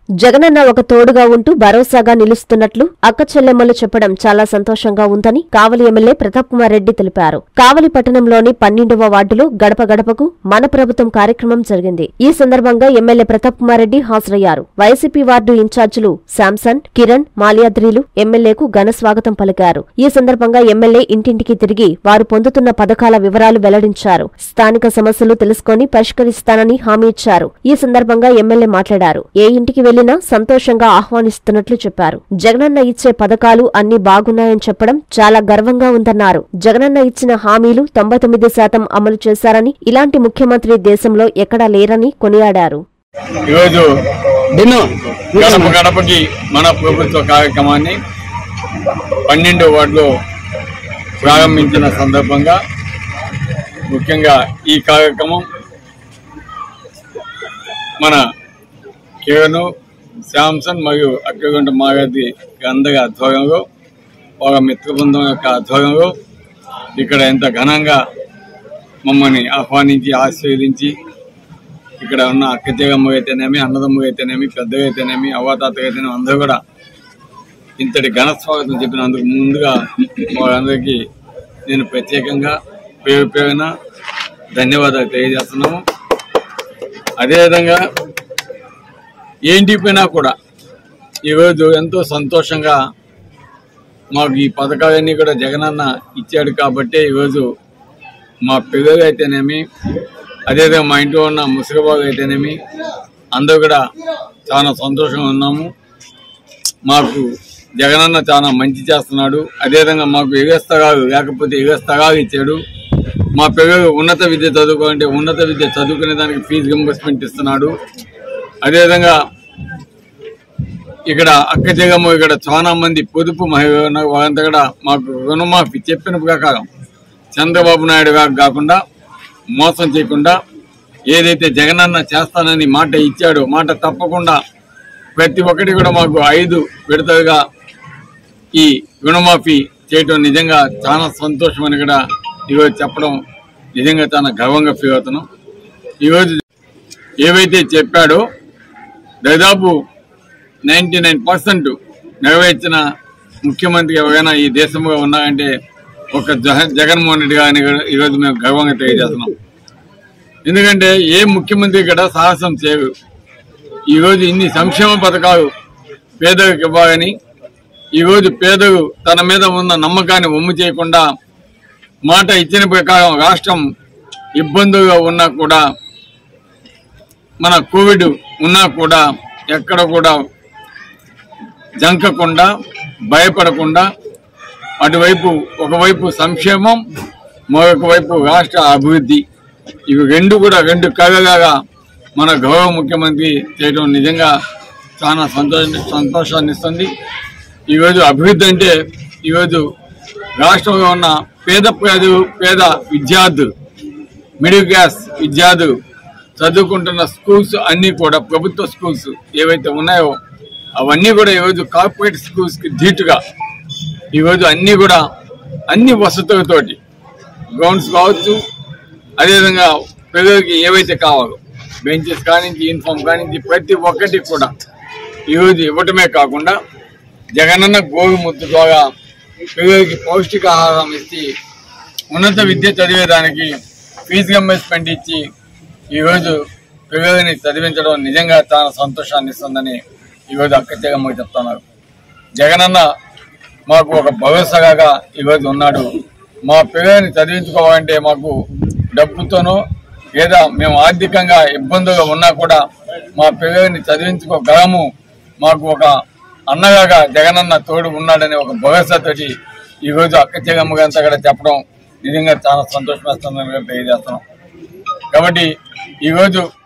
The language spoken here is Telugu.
జగనన్న ఒక తోడుగా ఉంటూ భరోసాగా నిలుస్తున్నట్లు అక్క చెల్లెమ్మలు చెప్పడం చాలా సంతోషంగా ఉందని కావలి ఎమ్మెల్యే ప్రతాప్ కుమార్ రెడ్డి తెలిపారు కావలి పట్టణంలోని పన్నెండవ వార్డులో గడప గడపకు మన ప్రభుత్వం కార్యక్రమం జరిగింది ఈ సందర్భంగా ఎమ్మెల్యే ప్రతాప్ కుమార్ రెడ్డి హాజరయ్యారు వైసీపీ వార్డు ఇన్ఛార్జీలు శాంసన్ కిరణ్ మాల్యాద్రిలు ఎమ్మెల్యేకు ఘన స్వాగతం పలికారు ఈ సందర్భంగా ఎమ్మెల్యే ఇంటింటికి తిరిగి వారు పొందుతున్న పథకాల వివరాలు వెల్లడించారు స్థానిక సమస్యలు తెలుసుకొని పరిష్కరిస్తానని హామీ ఇచ్చారు ఈ సందర్భంగా ఎమ్మెల్యే మాట్లాడారు ఏ ఇంటికి వెళ్లినా సంతోషంగా ఆహ్వానిస్తున్నట్లు చెప్పారు జగనన్న ఇచ్చే పథకాలు అన్ని బాగున్నాయని చెప్పడం చాలా గర్వంగా ఉందన్నారు జగనన్న ఇచ్చిన హామీలు తొంభై తొమ్మిది శాతం అమలు చేశారని ఇలాంటి ముఖ్యమంత్రి దేశంలో ఎక్కడా లేరని కొనియాడారు ఈరోజు డిన్ను గడప గడపకి మన ప్రభుత్వ కార్యక్రమాన్ని పన్నెండు వార్డులో ప్రారంభించిన సందర్భంగా ముఖ్యంగా ఈ కార్యక్రమం మన కిరణ్ శాంసన్ మరియు అక్కగుంట మాగది అందరి ఆధ్వర్యంలో ఒక మిత్ర బృందం యొక్క ఆధ్వర్యంలో ఇక్కడ ఎంత ఘనంగా మమ్మల్ని ఆహ్వానించి ఆశీర్వదించి ఇక్కడ ఉన్న అక్క చెగమ్మ అయితేనేమి అన్నదమ్ము అయితేనేమి పెద్దగా అయితేనేమి అవ్వాతాత అయితేనేమి అందరూ కూడా ఇంతటి ఘన స్వాగతం చెప్పినందుకు ముందుగా వాళ్ళందరికీ నేను ప్రత్యేకంగా పేరు పేరున ధన్యవాదాలు తెలియజేస్తున్నాము అదేవిధంగా ఏంటి పోయినా కూడా ఈరోజు ఎంతో సంతోషంగా మాకు ఈ పథకాలన్నీ కూడా జగనన్న ఇచ్చాడు కాబట్టి ఈరోజు మా పిల్లలు అయితేనేమి అదేవిధంగా మా ఇంట్లో ఉన్న ముసలిబాబు అయితేనేమి అందరూ కూడా చాలా సంతోషంగా ఉన్నాము మాకు జగనన్న చాలా మంచి చేస్తున్నాడు అదేవిధంగా మాకు ఎగస్తగాలు లేకపోతే ఎగస్తగాలు ఇచ్చాడు మా పిల్లలు ఉన్నత విద్య చదువుకోవాలంటే ఉన్నత విద్య చదువుకునే దానికి ఫీజు రింబర్స్మెంట్ ఇస్తున్నాడు అదేవిధంగా ఇక్కడ అక్క జగమ్మ ఇక్కడ చాలా మంది పొదుపు మహిళ వాళ్ళంతా కూడా మాకు రుణమాఫీ చెప్పిన ప్రకారం చంద్రబాబు నాయుడు గారు కాకుండా మోసం చేయకుండా ఏదైతే జగనన్న చేస్తానని మాట ఇచ్చాడో మాట తప్పకుండా ప్రతి ఒక్కటి కూడా మాకు ఐదు విడతలుగా ఈ రుణమాఫీ చేయటం నిజంగా చాలా సంతోషం అని కూడా ఈరోజు చెప్పడం నిజంగా చాలా గర్వంగా ఫీల్ అవుతున్నాం ఈరోజు ఏవైతే చెప్పాడో దాదాపు నైంటీ నైన్ పర్సెంట్ నెరవేర్చిన ముఖ్యమంత్రి ఎవరైనా ఈ దేశంలో ఉన్నారంటే ఒక జగ- జగన్మోహన్ రెడ్డి గారిని కూడా ఈరోజు మేము గర్వంగా తెలియజేస్తున్నాం ఎందుకంటే ఏ ముఖ్యమంత్రి కూడా సాహసం చేయరు ఈరోజు ఇన్ని సంక్షేమ పథకాలు పేదలకు ఇవ్వాలని ఈరోజు పేదలు తన మీద ఉన్న నమ్మకాన్ని ఒమ్ము చేయకుండా మాట ఇచ్చిన ప్రకారం రాష్ట్రం ఇబ్బందులుగా ఉన్నా కూడా మన కోవిడ్ ఉన్నా కూడా ఎక్కడ కూడా జంకకుండా భయపడకుండా అటువైపు ఒకవైపు సంక్షేమం మరొక వైపు రాష్ట్ర అభివృద్ధి ఇవి రెండు కూడా రెండు కళలాగా మన గౌరవ ముఖ్యమంత్రి చేయడం నిజంగా చాలా సంతోష సంతోషాన్ని ఇస్తుంది ఈరోజు అభివృద్ధి అంటే ఈరోజు రాష్ట్రంలో ఉన్న పేద ప్రజలు పేద విద్యార్థులు మిడిల్ క్లాస్ విద్యార్థులు చదువుకుంటున్న స్కూల్స్ అన్నీ కూడా ప్రభుత్వ స్కూల్స్ ఏవైతే ఉన్నాయో అవన్నీ కూడా ఈరోజు కార్పొరేట్ స్కూల్స్కి ధీటుగా ఈరోజు అన్నీ కూడా అన్ని వసతులతోటి గ్రౌండ్స్ కావచ్చు అదేవిధంగా పిల్లలకి ఏవైతే కావాలో బెంచెస్ కానించి యూనిఫామ్ కానించి ప్రతి ఒక్కటి కూడా ఈరోజు ఇవ్వటమే కాకుండా జగనన్న గోరుముద్ద ద్వారా పిల్లలకి పౌష్టికాహారం ఇచ్చి ఉన్నత విద్య చదివేదానికి ఫీజు రింబర్స్మెంట్ ఇచ్చి ఈరోజు పిల్లలని చదివించడం నిజంగా చాలా సంతోషాన్ని ఇస్తుందని ఈరోజు అక్క జగమ్మకి చెప్తున్నారు జగనన్న మాకు ఒక భరోసాగా ఈరోజు ఉన్నాడు మా పిల్లల్ని చదివించుకోవాలంటే మాకు డబ్బుతోనో లేదా మేము ఆర్థికంగా ఇబ్బందులు ఉన్నా కూడా మా పిల్లల్ని చదివించుకోగలము మాకు ఒక అన్నగా జగనన్న తోడు ఉన్నాడనే ఒక భరోసాతోటి ఈరోజు అక్క జగమ్మ గారితో కూడా చెప్పడం నిజంగా చాలా సంతోషం వేస్తుందని కూడా తెలియజేస్తున్నాం కాబట్టి ఈరోజు